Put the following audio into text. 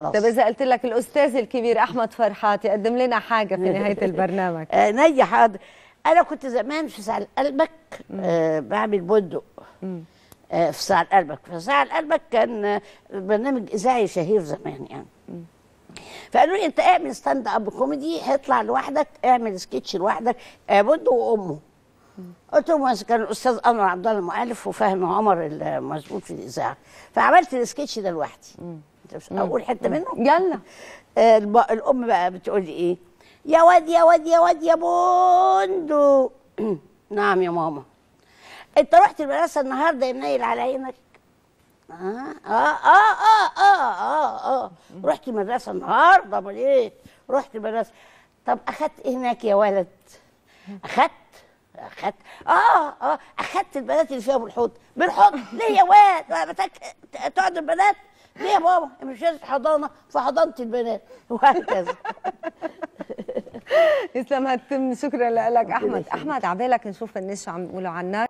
طب اذا قلت لك الاستاذ الكبير احمد فرحات يقدم لنا حاجه في نهايه البرنامج آه نية حاضر انا كنت زمان في ساعة قلبك آه بعمل بندق آه في ساعة قلبك في ساعة قلبك كان آه، برنامج اذاعي شهير زمان يعني فقالوا لي انت اعمل ستاند اب كوميدي هيطلع لوحدك اعمل سكتش لوحدك آه بندق وامه قلت لهم بس كان الاستاذ انور عبد الله المؤلف وفهم عمر المظبوط في الاذاعه فعملت السكتش ده لوحدي انت مش اقول حته منه يلا آه، الب- الام بقى بتقول لي ايه يا واد يا واد يا واد يا بندق نعم يا ماما انت رحت المدرسه النهارده يا منيل على عينك اه اه اه اه اه اه, آه. رحت المدرسه النهارده امال ايه رحت المدرسه طب اخدت ايه هناك يا ولد اخدت اخدت اه اه اخدت البنات اللي فيها بالحضن بالحضن ليه يا واد أنا بتك... تقعد البنات ليه يا بابا مش لازم حضانه فحضنت البنات وهكذا يسلم هالتم شكرا لك احمد احمد عبالك نشوف الناس شو عم يقولوا عنك